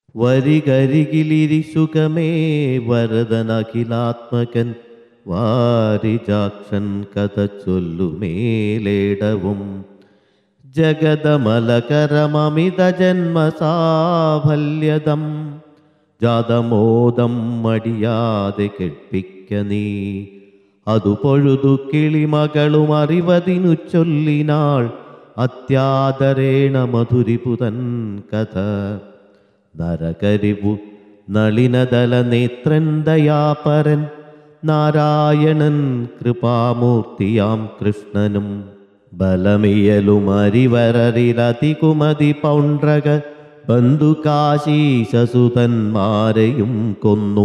വരികരികിലിരിസുഖമേ വരദനഖിലാത്മകൻ വാരിജാക്ഷൻ കഥ ചൊല്ലുമേലേടവും ജഗതമലകരമമിത ജന്മസാഫല്യതം ജാതമോദം മടിയാതെ കേൾപ്പിക്ക നീ അതു പൊഴുതു കിളിമകളും അറിവതിനു ചൊല്ലിനാൾ അത്യാദരേണ മധുരിപുതൻ കഥ നരകരിവു നളിനദല നേത്രൻ ദയാപരൻ നാരായണൻ കൃപാമൂർത്തിയാം കൃഷ്ണനും ബലമിയലുമരിവരരിലതികുമതി പൗണ്ഡ്രക ബന്ധുകാശീശസുതന്മാരെയും കൊന്നു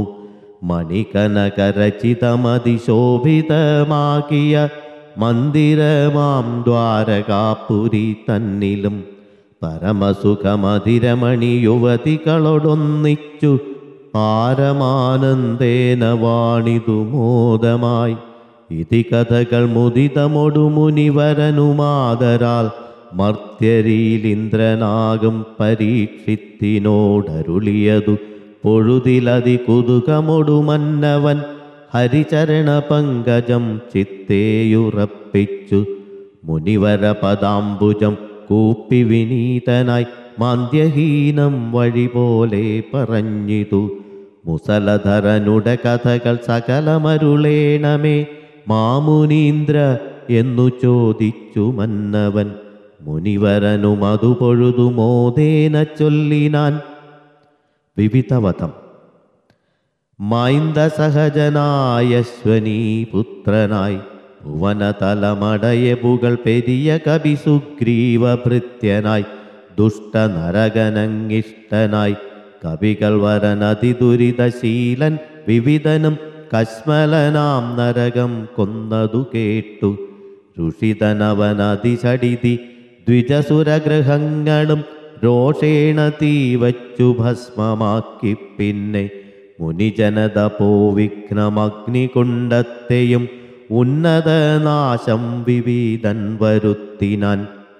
മണികനകരചിതമതിശോഭിതമാക്കിയ മന്ദിരമാം ദ്വാരകാപുരി തന്നിലും പരമസുഖമധിരമണി യുവതികളോടൊന്നിച്ചു പാരമാനന്ദേന വാണിതു മോദമായി ഇതി കഥകൾ മുദിതമൊടു മുനിവരനുമാതരാൽ മർത്യരിയിലിന്ദ്രനാകും പരീക്ഷിത്തിനോടരുളിയതു പൊഴുതിലതി കുതുകമൊടു മന്നവൻ ഹരിചരണ പങ്കജം ചിത്തേയുറപ്പിച്ചു മുനിവര പദാംബുജം കൂപ്പി വിനീതനായി മാന്ദ്യഹീനം വഴി പോലെ പറഞ്ഞിതു മുസലധരനുടെ കഥകൾ സകലമരുളേണമേ മാമുനീന്ദ്ര എന്നു ചോദിച്ചു മന്നവൻ മുനിവരനും അതു പൊഴുതു മോദേന ചൊല്ലിനാൻ വിവിധവധം മൈന്ദ സഹജനായശ്വനീ പുത്രനായി ഭുവനതലമടയബുകൾ പെരിയ കവി സുഗ്രീവ ഭൃത്യനായി ദുഷ്ടനരകനങ്ങിഷ്ടനായി കവികൾ വരനതിദുരിതശീലൻ വിവിധനും കശ്മലനാം നരകം കൊന്നതു കേട്ടു ഋഷിതനവനതിചടിതി ദ്വിജസുരഗൃഹങ്ങളും രോഷേണ തീവച്ചു ഭസ്മമാക്കി പിന്നെ മുനിജനത പോവിഘ്നമഗ്നികുണ്ടത്തെയും ഉന്നതനാശം വിവീതൻ വരുത്തിനാൻ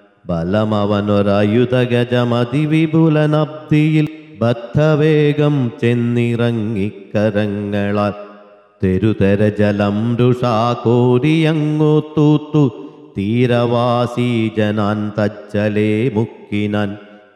ബലമവനൊരയുധഗജമതിവിപുലനബ്ദിയിൽ ബദ്ധവേഗം ചെന്നിറങ്ങിക്കരങ്ങളാൽ തെരുതെര ജലം രുഷാകോരിയങ്ങു തൂത്തു തീരവാസി ജനാൻ തജ്ജലേ മുക്കിനാൻ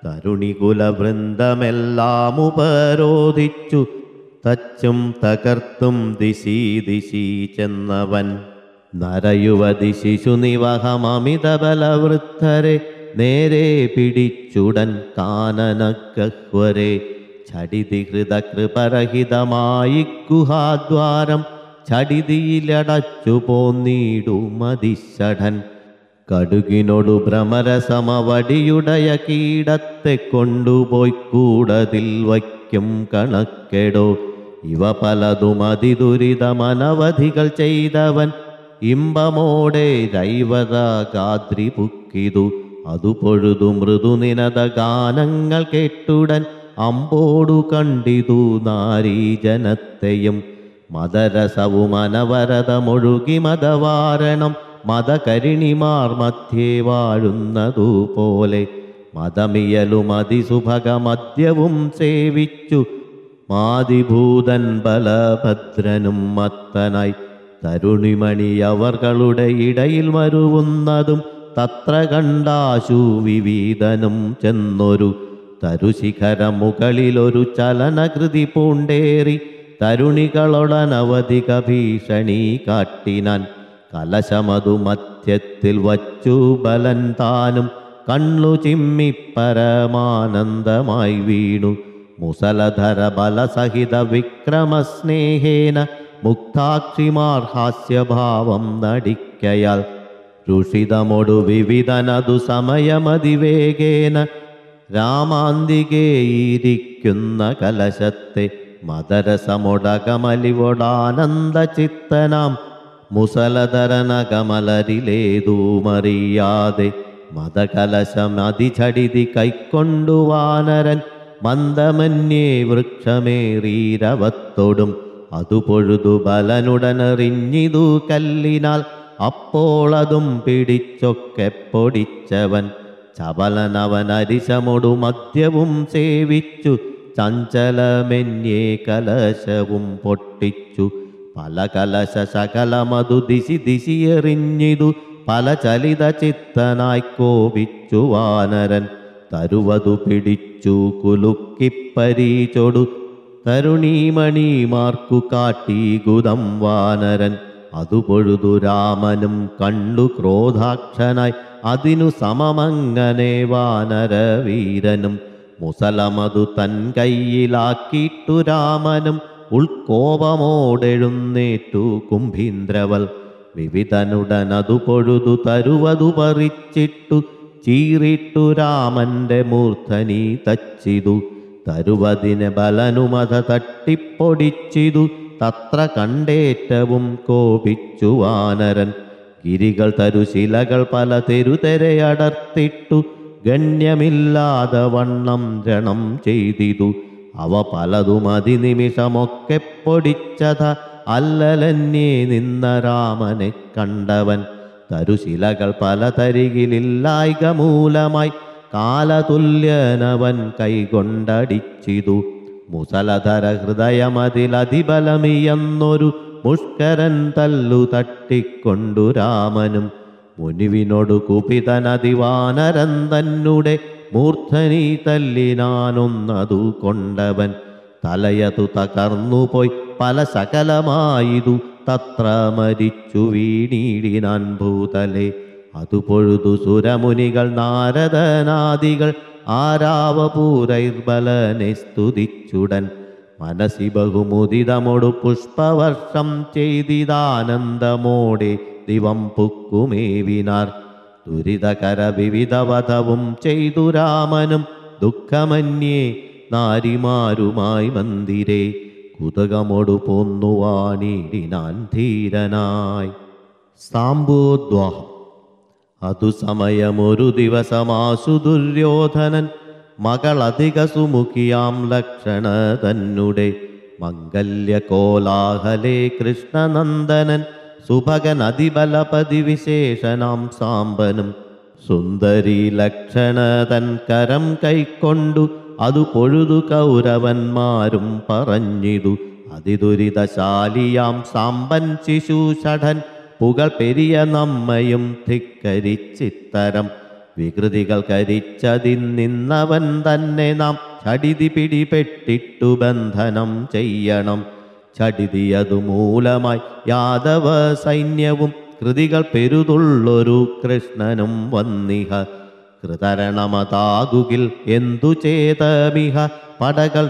തരുണികുലവൃന്ദമെല്ലാം ഉപരോധിച്ചു തച്ചും തകർത്തും ദിശി ദിശി ചെന്നവൻ നരയുവതി ശിശുനിവഹമമിത ബലവൃദ്ധരെ നേരെ പിടിച്ചുടൻ കാനനഗഹ്വരെ ചടിതി ഹൃതകൃപരഹിതമായി ഗുഹാദ്വാരം ചടിതിയിലടച്ചു പോന്നീടുമതിഷഠൻ കടുകിനോടു ഭ്രമരസമവടിയുടയ കീടത്തെ കൊണ്ടുപോയി കൂടതിൽ വയ്ക്കും കണക്കെടോ ഇവ പലതും അതിദുരിതമനവധികൾ ചെയ്തവൻ ഇമ്പമോടെ രൈവത ഗാദ്രി പുക്കിതു അതു പൊഴുതു മൃദുനിനത ഗാനങ്ങൾ കേട്ടുടൻ അമ്പോടു കണ്ടിതു നാരീജനത്തെയും മദരസവും അനവരതമൊഴുകി മതവാരണം മതകരിണിമാർ മധ്യേ വാഴുന്നതു പോലെ മതമിയലും അതിസുഭഗമദ്യവും സേവിച്ചു മാതിഭൂതൻ ബലഭദ്രനും മത്തനായി തരുണിമണി അവർകളുടെ ഇടയിൽ മരുവുന്നതും തത്ര കണ്ടാശു വിവീതനും ചെന്നൊരു തരുശിഖര മുകളിലൊരു ചലനകൃതി പൂണ്ടേറി തരുണികളൊടനവധിക ഭീഷണി കാട്ടിനാൻ കലശമതു മധ്യത്തിൽ വച്ചു ബലൻ താനും കണ്ണു ചിമ്മി പരമാനന്ദമായി വീണു മുസലധര ബലസഹിത വിക്രമസ്നേഹേന മുക്താക്ഷിമാർ ഹാസ്യഭാവം നടിക്കയാൽ രുഷിതമൊടു വിവിധനതു സമയമതിവേഗേന രാമാന്തികേയിരിക്കുന്ന കലശത്തെ മദരസമൊടകമലിവൊടാനന്ദ ചിത്തനാം മുസലധരനകമലരിലേതുമറിയാതെ മതകലശം അതിചടിതി കൈക്കൊണ്ടു വാനരൻ മന്ദമന്യേ വൃക്ഷമേറീരവത്തോടും അതു പൊഴുതു ബലനുടനെറിഞ്ഞിതു കല്ലിനാൽ അപ്പോളതും പിടിച്ചൊക്കെ പൊടിച്ചവൻ ചപലനവൻ അരിശമൊടു മദ്യവും സേവിച്ചു ചഞ്ചലമെന്യേ കലശവും പൊട്ടിച്ചു പല കലശ ശകലമതു ദിശി ദിശിയെറിഞ്ഞിതു പല ചലിത ചിത്തനായി കോപിച്ചു വാനരൻ തരുവതു പിടിച്ചു കുലുക്കിപ്പരീചൊടു തരുണീമണിമാർക്കു കാട്ടി ഗുദം വാനരൻ അതു പൊഴുതു രാമനും കണ്ടു ക്രോധാക്ഷനായി അതിനു സമമങ്ങനെ വാനരവീരനും മുസലമതു തൻ കയ്യിലാക്കിയിട്ടു രാമനും ഉൾക്കോപമോടെഴുന്നേറ്റു കുംഭീന്ദ്രവൽ വിവിധനുടനതു പൊഴുതു തരുവതു പറിച്ചിട്ടു ചീറിട്ടു രാമന്റെ മൂർധനി തച്ചിതു തരുവതിനെ ബലനുമത തട്ടിപ്പൊടിച്ചിതു തത്ര കണ്ടേറ്റവും കോപിച്ചു വാനരൻ ഗിരികൾ തരുശിലകൾ പല തെരുതെരയടർത്തിട്ടു ഗണ്യമില്ലാതെ വണ്ണം രണം ചെയ്തിതു അവ പലതും അതിനിമിഷമൊക്കെ പൊടിച്ചത അല്ലലന്യേ നിന്ന രാമനെ കണ്ടവൻ തരുശിലകൾ പല തരികിലില്ലായ്ക മൂലമായി കാലതുല്യനവൻ കൈകൊണ്ടടിച്ചിതു മുസലധര ഹൃദയമതിലതിബലമിയെന്നൊരു മുഷ്കരൻ തല്ലു തട്ടിക്കൊണ്ടു രാമനും മുനിവിനോടു കുപിതനതിവാനരൻ തന്നെ മൂർധനി തല്ലിനാനൊന്നതു കൊണ്ടവൻ തലയതു തകർന്നുപോയി പല സകലമായിതു തത്ര മരിച്ചു വീണീടിനാൻ ഭൂതലെ അതു പൊഴുതു സുരമുനികൾ നാരദനാദികൾ ആരാവപൂരൈർബലനെ സ്തുതിച്ചുടൻ മനസ്സി ബഹുമുദിതമൊടു പുഷ്പവർഷം ചെയ്തിതാനന്ദമോടെ ദിവം പുക്കുമേവിനാർ ദുരിതകര വിവിധവധവും ചെയ്തു രാമനും ദുഃഖമന്യേ നാരിമാരുമായി മന്ദിരേ കുതകമൊടു പോന്നുവാണിടിനാൻ ധീരനായി സാംബോദ്വാഹം അതു സമയമൊരു ദിവസമാസു ദുര്യോധനൻ മകളധിക സുമുഖിയാം ലക്ഷണ തന്നുടെ മംഗല്യ കോലാഹലേ കൃഷ്ണനന്ദനൻ സുഭകൻ അതിബലപതി വിശേഷനാം സാമ്പനും സുന്ദരി ലക്ഷണ തൻ കരം കൈക്കൊണ്ടു അതു പൊഴുതു കൗരവന്മാരും പറഞ്ഞിതു അതിദുരിതശാലിയാം സാമ്പൻ ശിശുഷഠൻ പുകൾ പെരിയ നമ്മയും ധിക്കരിച്ചിത്തരം വികൃതികൾ കരിച്ചതിന്നിന്നവൻ തന്നെ നാം ചടിതി പിടിപെട്ടിട്ടു ബന്ധനം ചെയ്യണം ചടിതിയതു മൂലമായി യാദവ സൈന്യവും കൃതികൾ പെരുതുള്ളൊരു കൃഷ്ണനും വന്നിഹ കൃതരണമതാകുകിൽ എന്തു ചേതമിഹ പടകൾ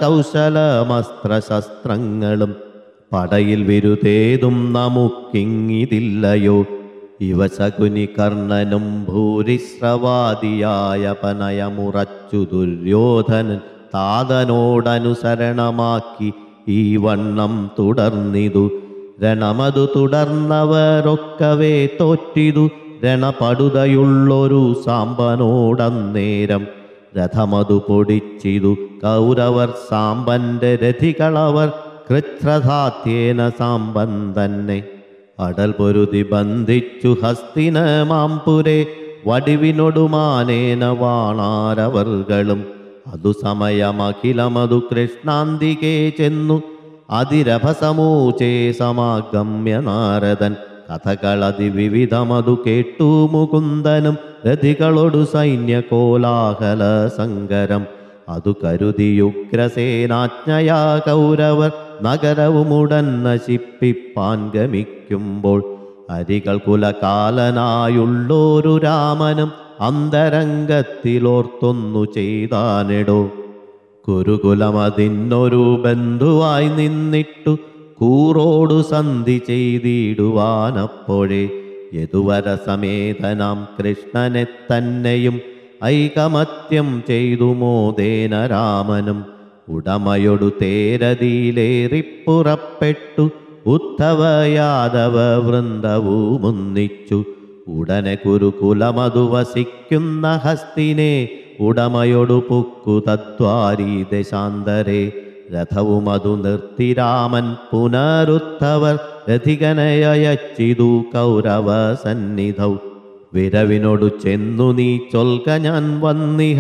രണകൗശലമസ്ത്രശസ്ത്രങ്ങളും പടയിൽ വിരുതേതും നമുക്കിങ്ങിതില്ലയോ ഇവ ശകുനി കർണനും ഭൂരിശ്രവാദിയായ പനയമുറച്ചു ദുര്യോധനൻ താതനോടനുസരണമാക്കി ഈ വണ്ണം തുടർന്നിതു രണമതു തുടർന്നവരൊക്കവേ തോറ്റിതു രണപടുതയുള്ളൊരു സാമ്പനോടന്നേരം രഥമതു പൊടിച്ചിതു കൗരവർ സാമ്പന്റെ രഥികളവർ കൃച്ഛ്രധാത്യേന സാമ്പൻ തന്നെ അടൽ പൊരുതി ബന്ധിച്ചു ഹസ്തിന മാംപുരെ വടിവിനൊടുമാനേന വാണാരവർകളും അതു സമയമഖിലമതു കൃഷ്ണാന്തികേ ചെന്നു അതിരഭസമൂചേ സമാഗമ്യ നാരദൻ കഥകളതിവിവിധമതു കേട്ടു മുകുന്ദനും രഥികളൊടു സൈന്യ കോലാഹല സങ്കരം അതു കരുതിയുഗ്രസേനാജ്ഞയാ കൗരവർ നഗരവുമുടൻ നശിപ്പിപ്പാൻ ഗമിക്കുമ്പോൾ അരികൾ കുലകാലനായുള്ളോരു രാമനും അന്തരംഗത്തിലോർത്തൊന്നു ചെയ്താനെടോ കുരുകുലമതിന്നൊരു ബന്ധുവായി നിന്നിട്ടു കൂറോടു സന്ധി ചെയ്തിടുവാനപ്പോഴേ യദുവര സമേതനാം കൃഷ്ണനെ തന്നെയും ഐകമത്യം ചെയ്തു മോദേന രാമനും ഉടമയൊടു തേരതിയിലേറിപ്പുറപ്പെട്ടു ഉദ്ധവ യാദവ വൃന്ദവുമൊന്നിച്ചു ഉടനെ കുരുകുലമതു വസിക്കുന്ന ഹസ്തിനെ ഉടമയൊടു പുക്കു തദ്വാരി ദശാന്തരെ രഥവുമതു നിർത്തി രാമൻ പുനരുദ്ധവർ രഥികനയച്ചിതു കൗരവ സന്നിധൗ വിരവിനോടു ചെന്നു നീ ചൊൽക ഞാൻ വന്നിഹ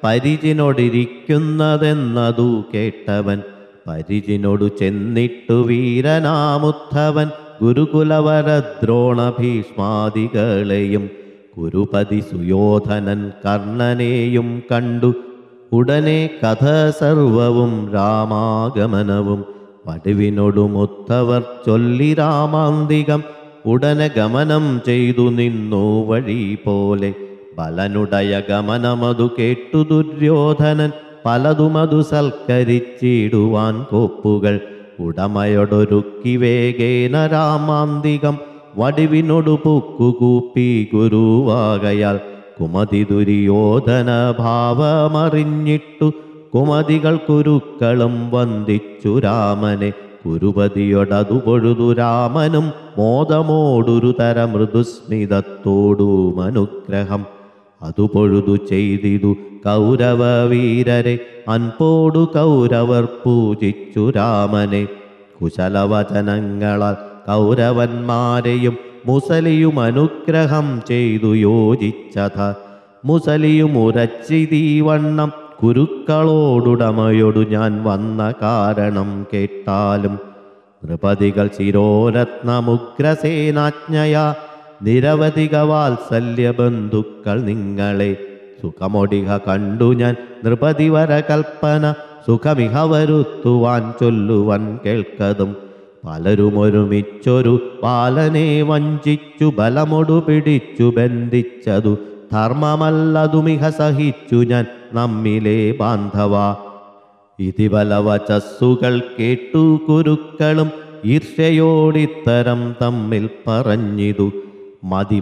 പരിചിനോടിരിക്കുന്നതെന്നതു കേട്ടവൻ പരിചിനോടു ചെന്നിട്ടു വീരനാമുദ്ധവൻ ഗുരുകുലവരദ്രോണ ഭീഷ്മാദികളെയും കുരുപതി സുയോധനൻ കർണനെയും കണ്ടു ഉടനെ കഥ സർവവും രാമാഗമനവും വടുവിനൊടുമൊത്തവർ ചൊല്ലി രാമാന്തികം ഉടനെ ഗമനം ചെയ്തു നിന്നു വഴി പോലെ ബലനുടയ ഗമനമതു കേട്ടു ദുര്യോധനൻ പലതുമതു സൽക്കരിച്ചിടുവാൻ കോപ്പുകൾ ഉടമയൊടൊരുക്കി വേഗേന രാമാന്തികം വടിവിനൊടു പൂക്കുകൂപ്പി ഗുരുവാകയാൽ കുമതി ദുര്യോധന ഭാവമറിഞ്ഞിട്ടു കുമതികൾ കുരുക്കളും വന്ദിച്ചു രാമനെ കുരുപതിയൊടതു പൊഴുതു രാമനും മോദമോടൊരു തര മൃദുസ്മിതത്തോടും അനുഗ്രഹം അതു പൊഴുതു ചെയ്തിതു കൗരവ വീരരെ അൻപോടു കൗരവർ പൂജിച്ചു രാമനെ കുശലവചനങ്ങളാൽ കൗരവന്മാരെയും മുസലിയും അനുഗ്രഹം ചെയ്തു യോജിച്ചത മുസലിയും ഉരച്ചിതീവണ്ണം കുരുക്കളോടുടമയോടു ഞാൻ വന്ന കാരണം കേട്ടാലും നൃപതികൾ ശിരോരത്നമുഗ്രസേനാജ്ഞയാ നിരവധിക വാത്സല്യ ബന്ധുക്കൾ നിങ്ങളെ സുഖമൊടിക കണ്ടു ഞാൻ നൃപതിവര കൽപ്പന സുഖമിഹ വരുത്തുവാൻ ചൊല്ലുവാൻ കേൾക്കതും പലരും ഒരുമിച്ചൊരു ബാലനെ വഞ്ചിച്ചു ബലമൊടു പിടിച്ചു ബന്ധിച്ചതു ധർമ്മമല്ലതുമിഹ സഹിച്ചു ഞാൻ നമ്മിലെ ബാന്ധവ ഇതിബലവചസ്സുകൾ കേട്ടു കുരുക്കളും ഈർഷ്യയോടിത്തരം തമ്മിൽ പറഞ്ഞിതു മതി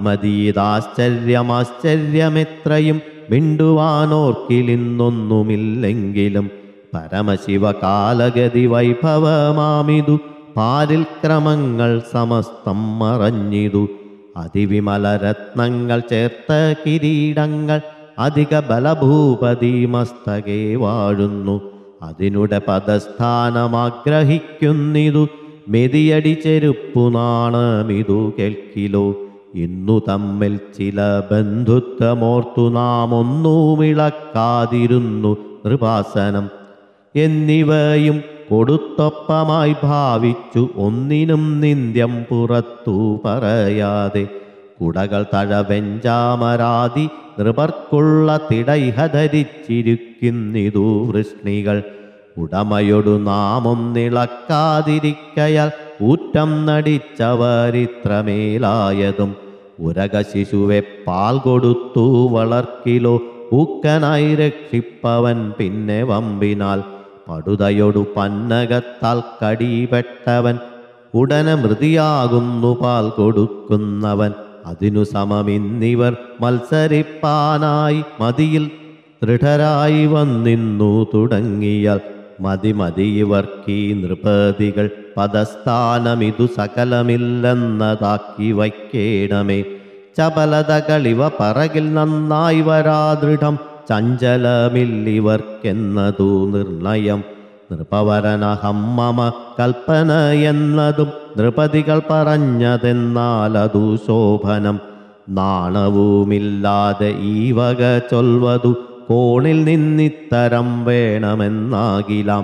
മതിയിതാശ്ചര്യമാശ്ചര്യമെത്രയും മിണ്ടുവാനോർക്കിലിന്നൊന്നുമില്ലെങ്കിലും പരമശിവ കാലഗതി വൈഭവമാമിതു പാരിൽ ക്രമങ്ങൾ സമസ്തം മറഞ്ഞിതു അതിവിമലരത്നങ്ങൾ ചേർത്ത കിരീടങ്ങൾ അധിക ബലഭൂപതി മസ്തകെ വാഴുന്നു അതിനുടെ പദസ്ഥാനമാഗ്രഹിക്കുന്നിതു മെതിയടി ചെരുപ്പു നാണമിതു കേൾക്കിലോ ഇന്നു തമ്മിൽ ചില ബന്ധുത്വമോർത്തു നാം ഒന്നുമിളക്കാതിരുന്നു നൃപാസനം എന്നിവയും കൊടുത്തൊപ്പമായി ഭാവിച്ചു ഒന്നിനും നിന്ദ്യം പുറത്തു പറയാതെ കുടകൾ തഴവെഞ്ചാമരാതി നൃപർക്കുള്ള തിടൈഹ ധരിച്ചിരിക്കുന്നിതു വൃഷ്ണികൾ ഉടമയൊടു നാമൊന്നിളക്കാതിരിക്കയാൽ ഊറ്റം നടിച്ചവരിത്രമേലായതും ഉരക ശിശുവെ പാൽ കൊടുത്തു വളർക്കിലോ ഊക്കനായി രക്ഷിപ്പവൻ പിന്നെ വമ്പിനാൽ പടുതയൊടു പന്നകത്താൽ കടിപെട്ടവൻ ഉടനെ മൃതിയാകുന്നു പാൽ കൊടുക്കുന്നവൻ അതിനു സമമിന്നിവർ മത്സരിപ്പാനായി മതിയിൽ ദൃഢരായി വന്നിന്നു തുടങ്ങിയാൽ മതി മതി ഇവർക്കീ നൃപതികൾ പദസ്ഥാനമിതു സകലമില്ലെന്നതാക്കി വയ്ക്കേണമേ ചപലതകളിവ പറകിൽ നന്നായി വരാദൃഢം ചഞ്ചലമില്ലിവർക്കെന്നതു നിർണയം നൃപവരനഹം മമ കൽപ്പന എന്നതും നൃപതികൾ പറഞ്ഞതെന്നാലതു ശോഭനം നാണവുമില്ലാതെ ഈ വക ചൊൽവതു കോണിൽ നിന്നിത്തരം വേണമെന്നാകിലാം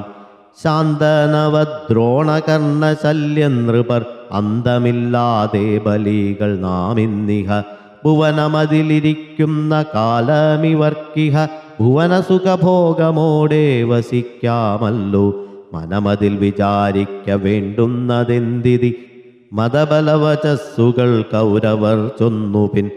ശാന്തനവദ്രോണകർണ ശല്യം നൃപർ അന്തമില്ലാതെ ബലികൾ നാം ഇന്നിഹ ഭുവനമതിലിരിക്കുന്ന കാലമിവർക്കിഹ ഭുവന സുഖഭോഗമോടെ വസിക്കാമല്ലോ മനമതിൽ വിചാരിക്ക വേണ്ടുന്നതെന്തിതി മതബലവചസ്സുകൾ കൗരവർ ചൊന്നുപിൻ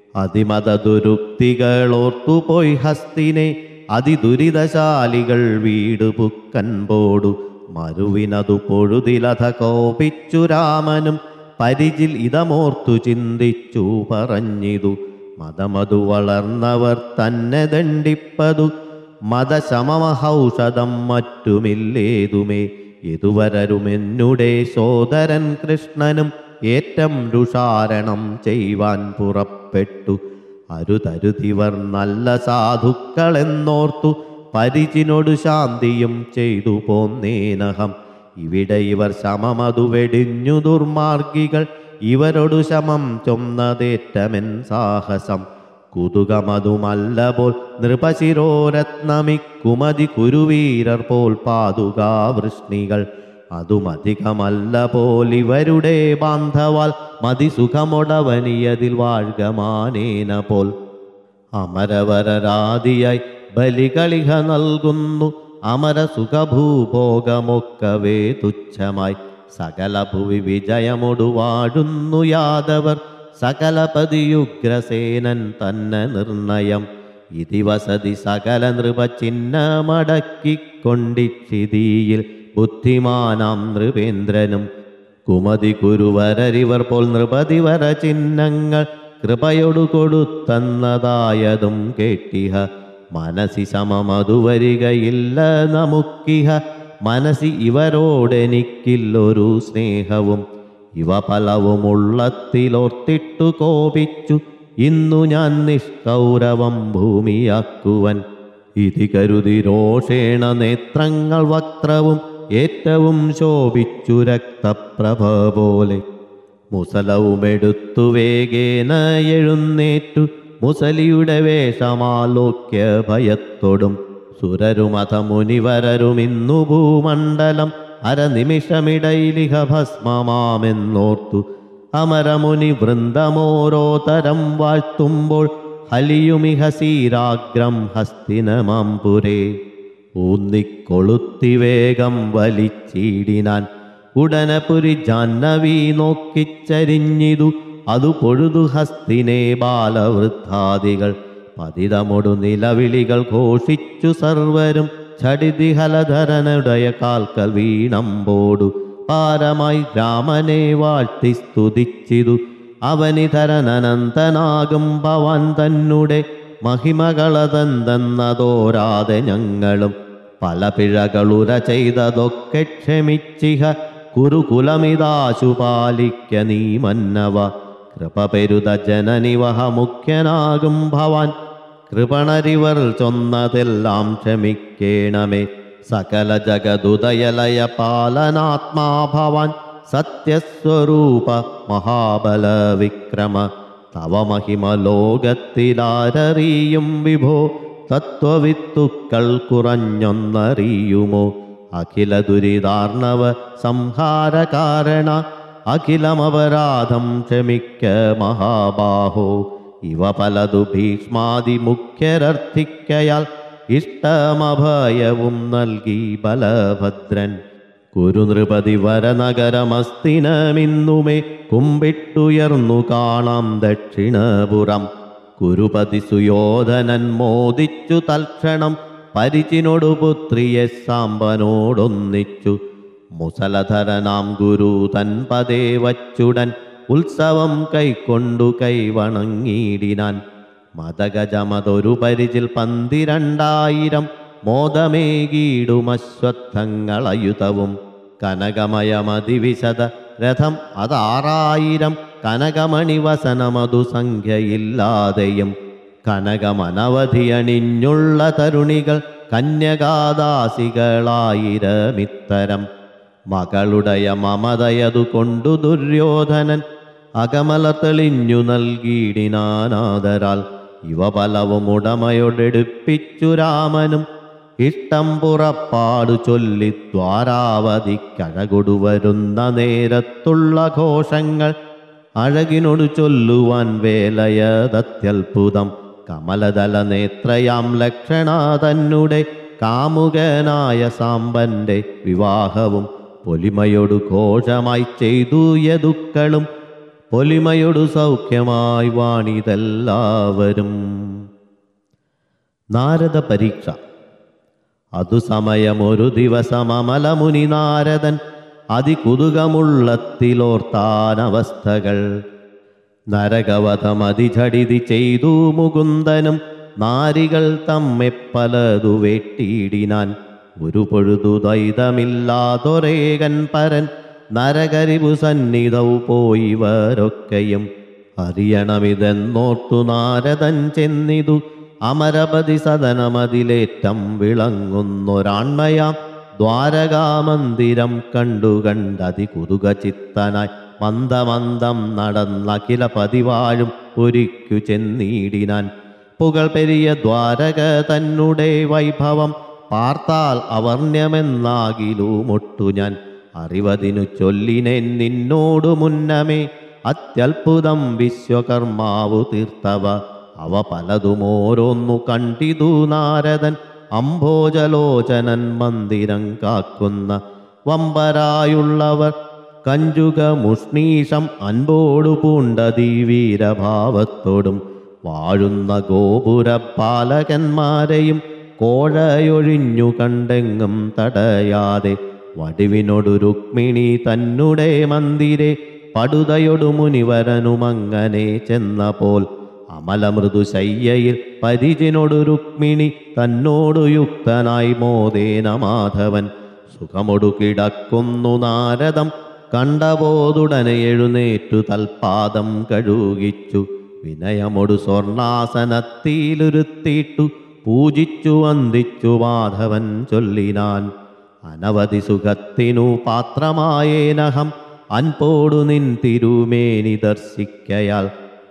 അതിമതദുരുക്തികളോർത്തുപോയി ഹസ്തിനെ അതിദുരിതശാലികൾ വീട് പുക്കൻപോടു മരുവിനതു പൊഴുതിലഥ കോപിച്ചു രാമനും പരിചിൽ ഇതമോർത്തു ചിന്തിച്ചു പറഞ്ഞിതു മതമതു വളർന്നവർ തന്നെ ദണ്ഡിപ്പതു മതശമമഹൗഷധം മറ്റുമില്ലേതുമേ ഇതുവരരുമെന്നുടെ സോദരൻ കൃഷ്ണനും ഏറ്റം രുഷാരണം ചെയ്യുവാൻ പുറപ്പെട്ടു അരുതരുതിവർ നല്ല സാധുക്കളെന്നോർത്തു പരിചിനോട് ശാന്തിയും ചെയ്തു പോന്നേനഹം ഇവിടെ ഇവർ ശമമതു വെടിഞ്ഞു ദുർമാർഗികൾ ഇവരോടു ശമം ചൊന്നതേറ്റമെൻ സാഹസം കുതുകമതുമല്ല പോൽ നൃപശിരോരത്നമിക്കുമതി കുരുവീരർ പോൽ പാതുകാവൃഷ്ണികൾ അതുമധികമല്ല പോൽ ഇവരുടെ ബാന്ധവാൽ മതിസുഖമൊടവനിയതിൽ വാഴ്കമാനേന പോൽ അമരവരരാതിയായി ബലികളിഹ നൽകുന്നു അമര സുഖഭൂഭോഗമൊക്കവേ തുച്ഛമായി സകല ഭുവി വിജയമൊടു വാഴുന്നു യാദവർ സകലപതിയുഗ്രസേനൻ തന്നെ നിർണയം ഇതി വസതി സകല നൃപചിഹ്നമടക്കിക്കൊണ്ടിക്ഷിതിയിൽ ബുദ്ധിമാനാം നൃപേന്ദ്രനും കുമതി കുരുവരരിവർ പോൽ നൃപതിവര ചിഹ്നങ്ങൾ കൃപയൊടു കൊടുത്തന്നതായതും കേട്ടിഹ മനസി സമമതു വരികയില്ല നമുക്കിഹ മനസി ഇവരോടെനിക്കില്ലൊരു സ്നേഹവും ഇവ ഫലവുമുള്ളത്തിലോർത്തിട്ടു കോപിച്ചു ഇന്നു ഞാൻ നിഷ്കൗരവം ഭൂമിയാക്കുവൻ ഇതി കരുതി രോഷേണ നേത്രങ്ങൾ വക്രവും ഏറ്റവും ശോഭിച്ചു രക്തപ്രഭ പോലെ മുസലവുമെടുത്തു വേഗേന എഴുന്നേറ്റു മുസലിയുടെ വേഷമാലോക്യ ഭയത്തോടും സുരരുമത മുനിവരരുമിന്നു ഭൂമണ്ഡലം അരനിമിഷമിടയിലിഹ ഭസ്മമാമെന്നോർത്തു അമരമുനി വൃന്ദമോരോ തരം വാഴ്ത്തുമ്പോൾ ഹലിയുമിഹ സീരാഗ്രം ഹസ്തിനമാംപുരേ ഊന്നിക്കൊളുത്തി വേഗം വലിച്ചിടിനാൻ ഉടനെ പുരി ജാഹ്നവി നോക്കിച്ചരിഞ്ഞിതു അതു പൊഴുതു ഹസ്തിനെ ബാലവൃദ്ധാദികൾ പതിതമൊടു നിലവിളികൾ ഘോഷിച്ചു സർവരും ചടിതി ഹലധരനുടയ കാൽക്കൽ വീണമ്പോടു പാരമായി രാമനെ വാഴ്ത്തി സ്തുതിച്ചിതു അവനിധരനനന്തനാകും ഭവാൻ തന്നെ മഹിമകളതെന്തെന്നതോരാതെ ഞങ്ങളും പല പിഴകളുര ചെയ്തതൊക്കെ ക്ഷമിച്ചിഹ കുരുകുലമിതാശു പാലിക്ക നീ മന്നവ കൃപ പെരുത ജനനിവഹ മുഖ്യനാകും ഭവാൻ കൃപണരിവർ ചൊന്നതെല്ലാം ക്ഷമിക്കേണമേ സകല ജഗതുദയലയ പാലനാത്മാ ഭവാൻ സത്യസ്വരൂപ മഹാബല വിക്രമ തവ മഹിമ ലോകത്തിലാരറിയും വിഭോ തത്വവിത്തുക്കൾ കുറഞ്ഞൊന്നറിയുമോ അഖില ദുരിതാർണവ സംഹാര കാരണ അഖിലമപരാധം ക്ഷമിക്ക മഹാബാഹോ ഇവ പലതു ഭീഷ്മാതി മുഖ്യരർത്ഥിക്കയാൽ ഇഷ്ടമഭയവും നൽകി ബലഭദ്രൻ കുരുനൃപതി വരനഗരമസ്തിനമിന്നുമേ കുമ്പിട്ടുയർന്നു കാണാം ദക്ഷിണപുറം കുരുപതി സുയോധനൻ മോദിച്ചു തൽക്ഷണം പരിചിനോടു പുത്രിയെ സാമ്പനോടൊന്നിച്ചു മുസലധരനാം ഗുരു തൻ പദേ വച്ചുടൻ ഉത്സവം കൈക്കൊണ്ടു കൈവണങ്ങിയിടിനാൻ മതഗജമതൊരു പരിചിൽ പന്തിരണ്ടായിരം മോദമേകീടുമശ്വത്ഥങ്ങളയുതവും കനകമയമതിവിശദ രഥം അതാറായിരം കനകമണിവസനമതു സംഖ്യയില്ലാതെയും കനകമനവധി തരുണികൾ കന്യകാദാസികളായിരമിത്തരം മകളുടയ മമതയതു കൊണ്ടു ദുര്യോധനൻ അകമല തെളിഞ്ഞു നൽകിയിടിനാനാദരാൽ ഇവ പലവും ഉടമയോടെടുപ്പിച്ചു രാമനും ഇഷ്ടം പുറപ്പാടു ചൊല്ലി ദ്വാരാവതി കഴകൊടു വരുന്ന നേരത്തുള്ള ഘോഷങ്ങൾ അഴകിനോട് ചൊല്ലുവാൻ വേലയതത്യത്ഭുതം കമലദല നേത്രയാം ലക്ഷണ തന്നെ കാമുകനായ സാമ്പന്റെ വിവാഹവും പൊലിമയൊടു ഘോഷമായി ചെയ്തു യദുക്കളും പൊലിമയൊടു സൗഖ്യമായി വാണിതെല്ലാവരും നാരദ പരീക്ഷ അതു സമയമൊരു ദിവസം അമലമുനി നാരദൻ അതികുതുകമുള്ളത്തിലോർത്താനവസ്ഥകൾ നരകവധമതിചടിതി ചെയ്തു മുകുന്ദനും നാരികൾ തമ്മെ പലതു വെട്ടിയിടിനാൻ ഒരു പൊഴുതു ദ്വൈതമില്ലാതൊരേകൻ പരൻ നരകരിവു സന്നിധൗ പോയിവരൊക്കെയും അറിയണമിതെന്നോർത്തു നാരദൻ ചെന്നിതു അമരപതി സദനമതിലേറ്റം വിളങ്ങുന്നൊരാൺമയാം ദ്വാരകാമന്ദിരം കണ്ടു കണ്ടതി കുതുക ചിത്തനായി മന്ദമന്ദം നടന്നഖില പതിവാഴും ഒരിക്കു ചെന്നീടിനാൻ പുകൾ പെരിയ ദ്വാരക തന്നുടെ വൈഭവം പാർത്താൽ അവർണ്യമെന്നാകിലുമൊട്ടു ഞാൻ അറിവതിനു ചൊല്ലിനേൻ നിന്നോടു മുന്നമേ അത്യത്ഭുതം വിശ്വകർമാവു തീർത്തവ അവ പലതും ഓരോന്നു കണ്ടിതു നാരദൻ അംഭോജലോചനൻ മന്ദിരം കാക്കുന്ന വമ്പരായുള്ളവർ കഞ്ചുക മുഷ്ണീഷം അൻപോടു പൂണ്ടതി വീരഭാവത്തോടും വാഴുന്ന ഗോപുരപാലകന്മാരെയും കോഴയൊഴിഞ്ഞു കണ്ടെങ്ങും തടയാതെ വടിവിനൊടു രുക്മിണി തന്നെ മന്ദിരെ പടുതയൊടു മുനിവരനുമങ്ങനെ ചെന്നപോൽ അമലമൃദുശയ്യയിൽ പരിചിനൊടു രുക്മിണി തന്നോടു യുക്തനായി മോദേന മാധവൻ സുഖമൊടു കിടക്കുന്നു നാരദം കണ്ടപോതുടനെ എഴുന്നേറ്റു തൽപാദം കഴുകിച്ചു വിനയമൊടു സ്വർണാസനത്തിലുരുത്തിയിട്ടു പൂജിച്ചു വന്ദിച്ചു മാധവൻ ചൊല്ലിനാൻ അനവധി സുഖത്തിനു പാത്രമായേനഹം അൻപോടു നിൻ തിരുമേനി ദർശിക്കയാൽ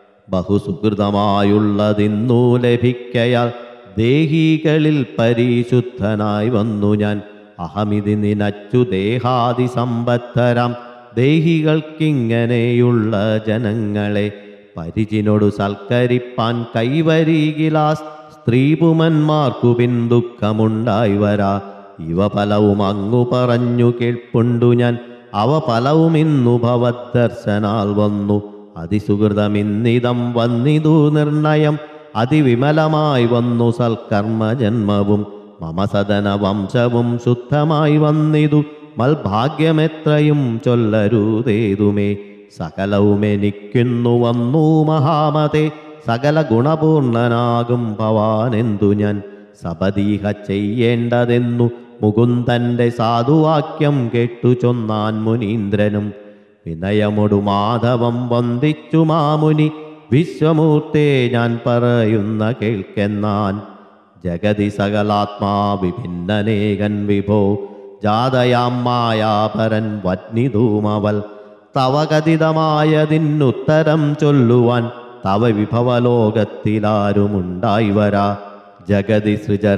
ബഹുസുഹൃതമായുള്ളതിന്നു ലഭിക്കയാൽ ദേഹികളിൽ പരിശുദ്ധനായി വന്നു ഞാൻ അഹമിതി നിനച്ചു ദേഹാദി സമ്പത്തരം ദേഹികൾക്കിങ്ങനെയുള്ള ജനങ്ങളെ പരിചിനോടു സൽക്കരിപ്പാൻ കൈവരികിലാ സ്ത്രീപുമന്മാർക്കു പിന്ദുഃഖമുണ്ടായി വരാ ഇവ പലവും അങ്ങു പറഞ്ഞു കേൾപ്പുണ്ടു ഞാൻ അവ പലവും ഇന്നു ഭവദർശനാൽ വന്നു അതിസുഹൃതമിന്നിതം വന്നിതു നിർണയം അതിവിമലമായി വന്നു സൽക്കർമ്മ ജന്മവും മമ സദന വംശവും ശുദ്ധമായി വന്നിതു മൽഭാഗ്യമെത്രയും ചൊല്ലരുതേതുമേ സകലവും എനിക്കുന്നു വന്നു മഹാമതേ സകല ഗുണപൂർണനാകും ഭവാനെന്തു ഞാൻ സപദീഹ ചെയ്യേണ്ടതെന്നു മുകുന്ദന്റെ സാധുവാക്യം കേട്ടു ചൊന്നാൻ മുനീന്ദ്രനും വിനയമൊടു മാധവം വന്ദിച്ചു മാമുനി വിശ്വമൂർത്തേ ഞാൻ പറയുന്ന കേൾക്കെന്നാൻ ജഗതി സകലാത്മാ വിഭിന്നനേകൻ വിഭോ ജാതയാം മായാപരൻ വന്നിധൂമവൽ തവ കഥിതമായതിനുത്തരം ചൊല്ലുവാൻ തവ വിഭവലോകത്തിലാരുമുണ്ടായി വരാ ജഗതി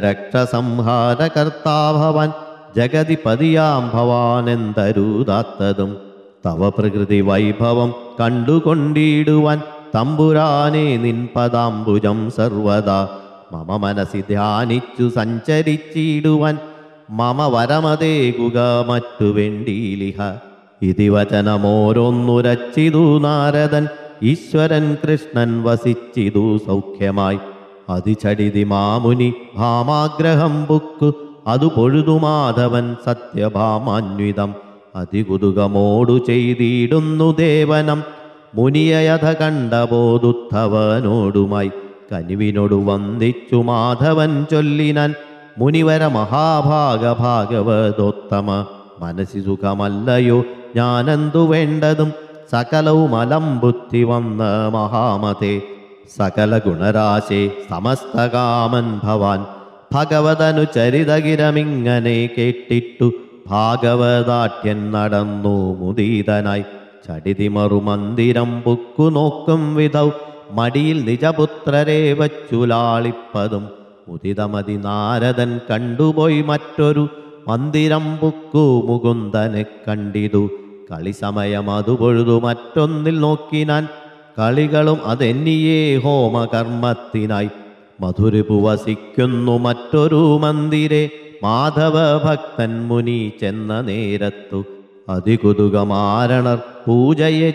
സൃജരക്ഷസംഹാരകർത്താഭവാൻ ജഗതി പതിയാം ഭവാൻ എന്തരുതാത്തതും തവ പ്രകൃതി വൈഭവം കണ്ടുകൊണ്ടിടുവാൻ തമ്പുരാനെ നിൻ പദാംബുജം സർവദാ മമ മനസ്സി ധ്യാനിച്ചു സഞ്ചരിച്ചിടുവാൻ മമ വരമതേകുക മറ്റു വേണ്ടീലിഹ ഇതി വചനമോരോന്നുരച്ചിതു നാരദൻ ഈശ്വരൻ കൃഷ്ണൻ വസിച്ചിതു സൗഖ്യമായി അതിചടിതി മാമുനി ഭാമാഗ്രഹം ബുക്കു അതു പൊഴുതു മാധവൻ സത്യഭാമാന്വിതം അതികുതുകമോടു ചെയ്തിടുന്നു ദേവനം മുനിയയഥ കണ്ടബോധുദ്ധവനോടുമായി കനിവിനോടു വന്ദിച്ചു മാധവൻ ചൊല്ലിനാൻ മുനിവര മഹാഭാഗ ഭാഗവതോത്തമ മനസ്സി സുഖമല്ലയോ ഞാനെന്തു വേണ്ടതും സകലവും അലംബുദ്ധി വന്ന മഹാമതേ സകല ഗുണരാശേ സമസ്തകാമൻ ഭവാൻ ഭഗവതനു ചരിതകിരമിങ്ങനെ കേട്ടിട്ടു ഭാഗവതാട്യൻ നടന്നു മുദീതനായി ചടിതി മറുമന്ദിരം പുക്കു നോക്കും വിധൗ മടിയിൽ നിജപുത്രരെ വച്ചുലാളിപ്പതും മുദിതമതി നാരദൻ കണ്ടുപോയി മറ്റൊരു മന്ദിരം പുക്കു മുകുന്ദനെ കണ്ടിതു കളിസമയം അതുപൊഴുതു മറ്റൊന്നിൽ നോക്കിനാൻ കളികളും അതെന്നിയേ ഹോമകർമ്മത്തിനായി മധുരിപു വസിക്കുന്നു മറ്റൊരു മന്ദിരെ മാധവ ഭക്തൻ മുനി ചെന്ന നേരത്തു അതികുതുകമാരണർ പൂജയെ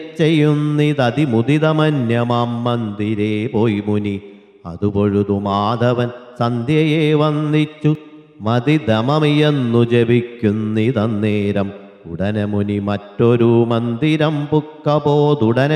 ചെയ്യുന്നിതതിമുദിതമന്യമാം മന്ദിരേ പോയി മുനി അതുപൊഴുതു മാധവൻ സന്ധ്യയെ വന്ദിച്ചു മതിദമമിയെന്നു ജപിക്കുന്നിതന്നേരം ഉടനെ മുനി മറ്റൊരു മന്ദിരം പുക്കപോതുടനെ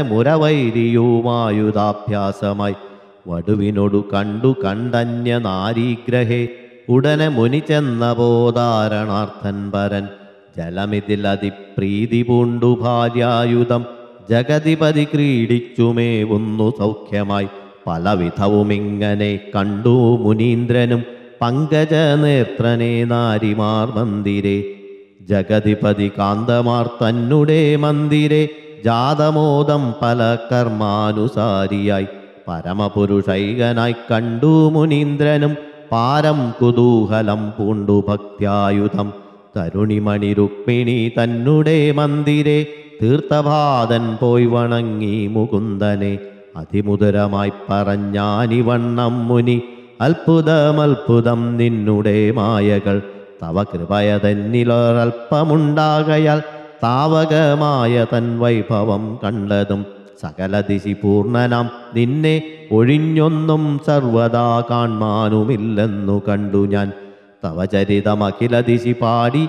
മുരവൈരിയുമായുധാഭ്യാസമായി വടുവിനോടു കണ്ടു കണ്ടന്യ നാരീഗ്രഹേ ഉടനെ മുനി ചെന്ന ബോധാരണാർത്ഥൻ പരൻ ജലമിതിൽ അതിപ്രീതി പൂണ്ടു ഭാര്യായുധം ജഗതിപതി ക്രീഡിച്ചുമേവുന്നു സൗഖ്യമായി പലവിധവുമിങ്ങനെ കണ്ടു മുനീന്ദ്രനും പങ്കജ നേത്രനെ നാരിമാർ മന്ദിരെ ജഗതിപതി കാന്തമാർ തന്നുടെ മന്ദിരെ ജാതമോദം പല കർമാനുസാരിയായി പരമപുരുഷൈകനായി കണ്ടു മുനീന്ദ്രനും പാരം കുതൂഹലം പൂണ്ടു ഭക്ത്യായുധം തരുണിമണി രുക്മിണി തന്നെ മന്ദിരെ തീർത്ഥപാദൻ പോയി വണങ്ങി മുകുന്ദനെ അതിമുദരമായി പറഞ്ഞാനിവണ്ണം മുനി അത്ഭുതമത്ഭുതം നിന്നുടെ മായകൾ തവ കൃപയതന്നിലൊരൽപ്പമുണ്ടാകയാൽ താവകമായ തൻ വൈഭവം കണ്ടതും സകല ദിശി പൂർണ്ണനാം നിന്നെ ഒഴിഞ്ഞൊന്നും സർവദാ കാൺമാനുമില്ലെന്നു കണ്ടു ഞാൻ തവ ചരിതമഖില ദിശി പാടി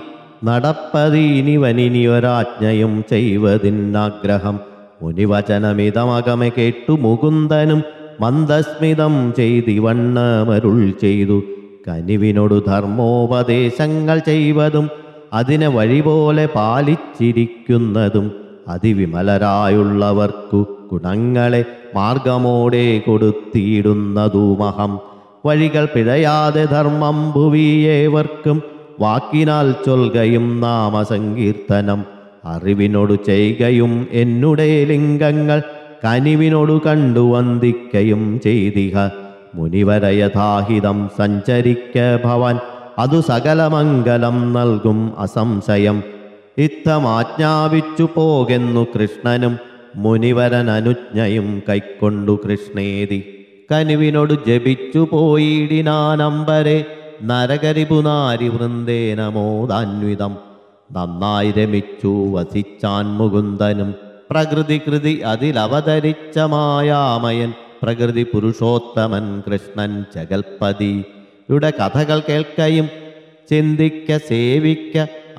നടപ്പതീനിവനിനിയൊരാജ്ഞയും ചെയ്വതിന്നാഗ്രഹം മുനിവചനമിതമകമെ കേട്ടു മുകുന്ദനും മന്ദസ്മിതം ചെയ്തിവണ്ണമരുൾ ചെയ്തു കനിവിനോടു ധർമ്മോപദേശങ്ങൾ ചെയ്വതും അതിനെ വഴിപോലെ പാലിച്ചിരിക്കുന്നതും അതിവിമലരായുള്ളവർക്കു ഗുണങ്ങളെ മാർഗമോടെ കൊടുത്തിടുന്നതുമഹം വഴികൾ പിഴയാതെ ധർമ്മം ഭുവിയേവർക്കും വാക്കിനാൽ ചൊൽകയും നാമസങ്കീർത്തനം അറിവിനോടു ചെയ്യുകയും എന്നുടെ ലിംഗങ്ങൾ കനിവിനോടു കണ്ടു വന്ദിക്കയും ചെയ്തിഹ മുനിവരയഥാഹിതം സഞ്ചരിക്ക ഭവാൻ അതു സകലമംഗലം നൽകും അസംശയം ഇത്തമാജ്ഞാപിച്ചു പോകെന്നു കൃഷ്ണനും മുനിവരൻ അനുജ്ഞയും കൈക്കൊണ്ടു കൃഷ്ണേതി കനുവിനോട് ജപിച്ചു പോയിടിനാനമ്പരെ നരകരിപുനാരി വൃന്ദേന മോദാന്വിതം നന്നായി രമിച്ചു വസിച്ചാൻ മുകുന്ദനും പ്രകൃതി കൃതി അതിലവതരിച്ച മായാമയൻ പ്രകൃതി പുരുഷോത്തമൻ കൃഷ്ണൻ ജഗൽപതി യുടെ കഥകൾ കേൾക്കയും ചിന്തിക്ക സേവിക്ക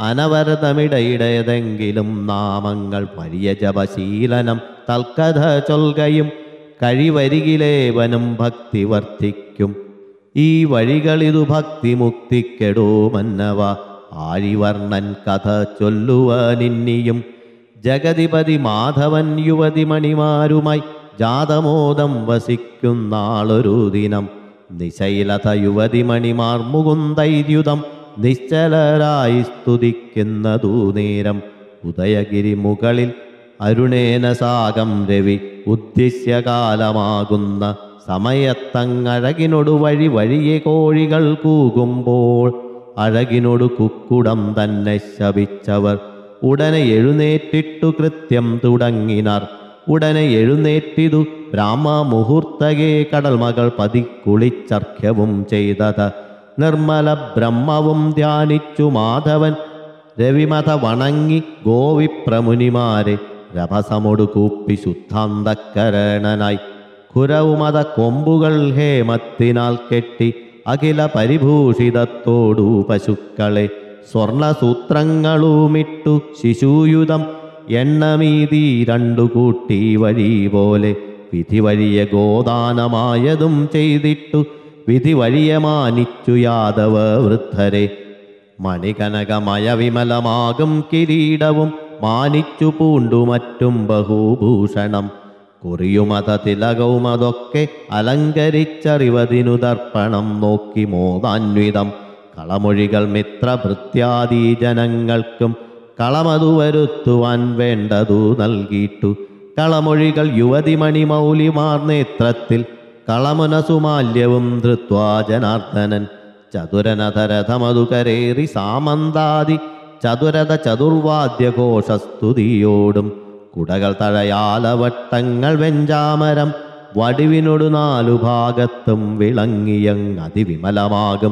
അനവരതമിടയിടയതെങ്കിലും നാമങ്ങൾ വലിയ ജപശീലനം തൽക്കഥ ചൊൽകയും കഴിവരികിലേവനും ഭക്തി വർദ്ധിക്കും ഈ വഴികളിതു ഭക്തി മുക്തിക്കെടോ മന്നവ ആഴിവർണ്ണൻ കഥ ചൊല്ലുവാനിന്നിയും ജഗതിപതി മാധവൻ യുവതി മണിമാരുമായി ജാതമോദം വസിക്കുന്നാളൊരു ദിനം നിശൈലത യുവതി മണിമാർ മുകുന്ദൈദ്യുതം നിശ്ചലരായി സ്തുതിക്കുന്നതു നേരം ഉദയഗിരി മുകളിൽ അരുണേന സാകം രവി ഉദ്ദിശ്യകാലമാകുന്ന സമയത്തങ്ങഴകിനൊടു വഴി വഴിയെ കോഴികൾ കൂകുമ്പോൾ അഴകിനൊടു കുക്കുടം തന്നെ ശപിച്ചവർ ഉടനെ എഴുന്നേറ്റിട്ടു കൃത്യം തുടങ്ങിനാർ ഉടനെ എഴുന്നേറ്റിതു ബ്രാഹ്മ മുഹൂർത്തകേ കടൽ മകൾ പതി കുളിച്ചർഖ്യവും ചെയ്തത് നിർമ്മല ബ്രഹ്മവും ധ്യാനിച്ചു മാധവൻ രവിമത വണങ്ങി ഗോവിപ്രമുനിമാരെ രഭസമൊടു കൂപ്പി ശുദ്ധാന്തക്കരണനായി കുരവുമത കൊമ്പുകൾ ഹേമത്തിനാൽ കെട്ടി അഖില പരിഭൂഷിതത്തോടു പശുക്കളെ സ്വർണസൂത്രങ്ങളുമിട്ടു ശിശൂയുധം എണ്ണമീതി രണ്ടു കൂട്ടി വഴി പോലെ വിധി വഴിയെ ഗോദാനമായതും ചെയ്തിട്ടു വിധി വഴിയെ മാനിച്ചു യാദവ വൃദ്ധരെ മണികനകമയ വിമലമാകും കിരീടവും മാനിച്ചു പൂണ്ടു മറ്റും ബഹുഭൂഷണം കുറിയുമത തിലകവും അതൊക്കെ അലങ്കരിച്ചറിവതിനു ദർപ്പണം നോക്കി മോദാന്വിതം കളമൊഴികൾ മിത്രഭൃത്യാദി ജനങ്ങൾക്കും കളമതു വരുത്തുവാൻ വേണ്ടതു നൽകിയിട്ടു കളമൊഴികൾ യുവതിമണി മൗലിമാർ നേത്രത്തിൽ കളമുനസുമാല്യവും ധൃത്വാ ജനാർദ്ദനൻ ചതുരനധരഥമതു കരേറി സാമന്താദി ചതുരത ചതുർവാദ്യഘോഷസ്തുതിയോടും കുടകൾ തഴയാലവട്ടങ്ങൾ വെഞ്ചാമരം വടിവിനൊടു നാലു ഭാഗത്തും വിളങ്ങിയങ് അതിവിമലമാകും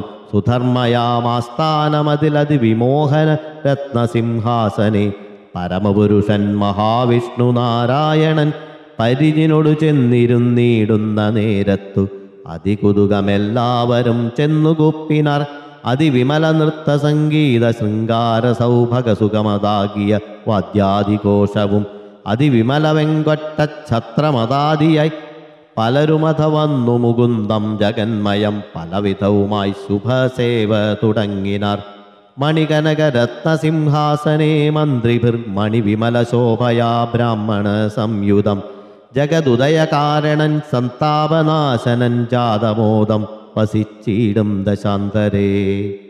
സുധർമ്മയാമാസ്ഥാനമതിലതിവിമോഹന രത്നസിംഹാസനെ പരമപുരുഷൻ മഹാവിഷ്ണു നാരായണൻ പരിചിനോടു ചെന്നിരുന്നീടുന്ന നേരത്തു അതികുതുകമെല്ലാവരും ചെന്നുകുപ്പിനാർ അതിവിമല നൃത്ത സംഗീത ശൃംഗാര സൗഭഗ സുഖമതാകിയ വാദ്യാദിഘോഷവും അതിവിമല വെങ്കൊറ്റ ഛത്രമതാദിയായി പലരുമത വന്നു മുകുന്ദം ജഗന്മയം പലവിധവുമായി ശുഭസേവ തുടങ്ങിനാർ മണികനക രത്നസിംഹാസനേ മന്ത്രിഭിർ മണിവിമല ശോഭയാ ബ്രാഹ്മണ സംയുതം ജഗതുദയകാരണൻ സന്താപനാശനൻ ജാതമോദം വസിച്ചിടും ദശാന്തരേ